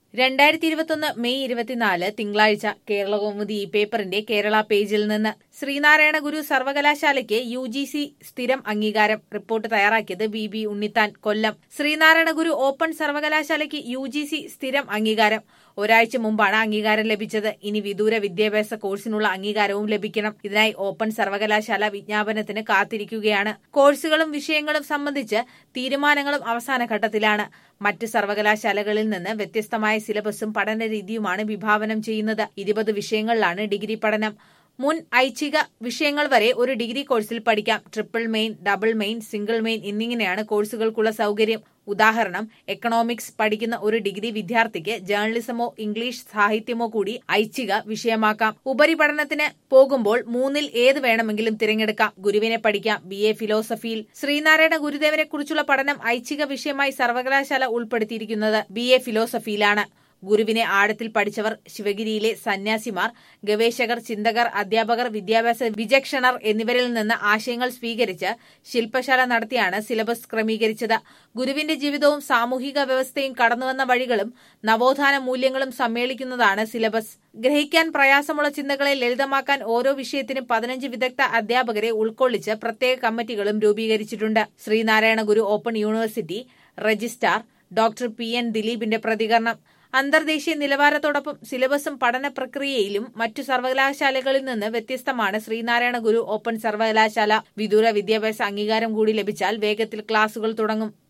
രണ്ടായിരത്തി ഇരുപത്തൊന്ന് മെയ് ഇരുപത്തിനാല് തിങ്കളാഴ്ച കേരളകൗമുദി ഈ പേപ്പറിന്റെ കേരള പേജിൽ നിന്ന് ശ്രീനാരായണ ഗുരു സർവകലാശാലയ്ക്ക് യു ജി സി സ്ഥിരം അംഗീകാരം റിപ്പോർട്ട് തയ്യാറാക്കിയത് B B Unnithan Kollam Sreenarayana Guru open സർവകലാശാലയ്ക്ക് യു ജി സി സ്ഥിരം അംഗീകാരം ഒരാഴ്ച മുമ്പാണ് അംഗീകാരം ലഭിച്ചത് ഇനി വിദൂര വിദ്യാഭ്യാസ കോഴ്സിനുള്ള അംഗീകാരവും ലഭിക്കണം ഇതിനായി ഓപ്പൺ സർവകലാശാല വിജ്ഞാപനത്തിന് കാത്തിരിക്കുകയാണ് കോഴ്സുകളും വിഷയങ്ങളും സംബന്ധിച്ച് തീരുമാനങ്ങളും അവസാന ഘട്ടത്തിലാണ് മറ്റ് സർവകലാശാലകളിൽ നിന്ന് വ്യത്യസ്തമായ സിലബസും പഠന രീതിയുമാണ് വിഭാവനം ചെയ്യുന്നത് ഇരുപത് വിഷയങ്ങളിലാണ് ഡിഗ്രി പഠനം മുൻ ഐച്ഛിക വിഷയങ്ങൾ വരെ ഒരു ഡിഗ്രി കോഴ്സിൽ പഠിക്കാം triple main double main single main എന്നിങ്ങനെയാണ് കോഴ്സുകൾക്കുള്ള സൗകര്യം ഉദാഹരണം എക്കണോമിക്സ് പഠിക്കുന്ന ഒരു ഡിഗ്രി വിദ്യാർത്ഥിക്ക് ജേർണലിസമോ ഇംഗ്ലീഷ് സാഹിത്യമോ കൂടി ഐച്ഛിക വിഷയമാക്കാം ഉപരിപഠനത്തിന് പോകുമ്പോൾ മൂന്നിൽ ഏത് വേണമെങ്കിലും തിരഞ്ഞെടുക്കാം ഗുരുവിനെ പഠിക്കാം ബി എ ഫിലോസഫിയിൽ ശ്രീനാരായണ ഗുരുദേവനെ കുറിച്ചുള്ള പഠനം ഐച്ഛിക വിഷയമായി സർവകലാശാല ഉൾപ്പെടുത്തിയിരിക്കുന്നത് ബി എ ഫിലോസഫിയിലാണ് ഗുരുവിനെ ആഴത്തിൽ പഠിച്ചവർ ശിവഗിരിയിലെ സന്യാസിമാർ ഗവേഷകർ ചിന്തകർ അധ്യാപകർ വിദ്യാഭ്യാസ വിചക്ഷണർ എന്നിവരിൽ നിന്ന് ആശയങ്ങൾ സ്വീകരിച്ച് ശില്പശാല നടത്തിയാണ് സിലബസ് ക്രമീകരിച്ചത് ഗുരുവിന്റെ ജീവിതവും സാമൂഹിക വ്യവസ്ഥയും കടന്നുവന്ന വഴികളും നവോത്ഥാന മൂല്യങ്ങളും സമ്മേളിക്കുന്നതാണ് സിലബസ് ഗ്രഹിക്കാൻ പ്രയാസമുള്ള ചിന്തകളെ ലളിതമാക്കാൻ ഓരോ വിഷയത്തിനും പതിനഞ്ച് വിദഗ്ധ അധ്യാപകരെ ഉൾക്കൊള്ളിച്ച് പ്രത്യേക കമ്മിറ്റികളും രൂപീകരിച്ചിട്ടുണ്ട് Sreenarayana Guru open university registrar doctor P N ദിലീപിന്റെ പ്രതികരണം അന്തർദേശീയ നിലവാരത്തോടൊപ്പം സിലബസും പഠന പ്രക്രിയയിലും മറ്റു സർവകലാശാലകളിൽ നിന്ന് വ്യത്യസ്തമാണ് ശ്രീനാരായണ ഗുരു ഓപ്പൺ സർവകലാശാല വിദൂര വിദ്യാഭ്യാസ അംഗീകാരം കൂടി ലഭിച്ചാൽ വേഗത്തിൽ ക്ലാസുകൾ തുടങ്ങും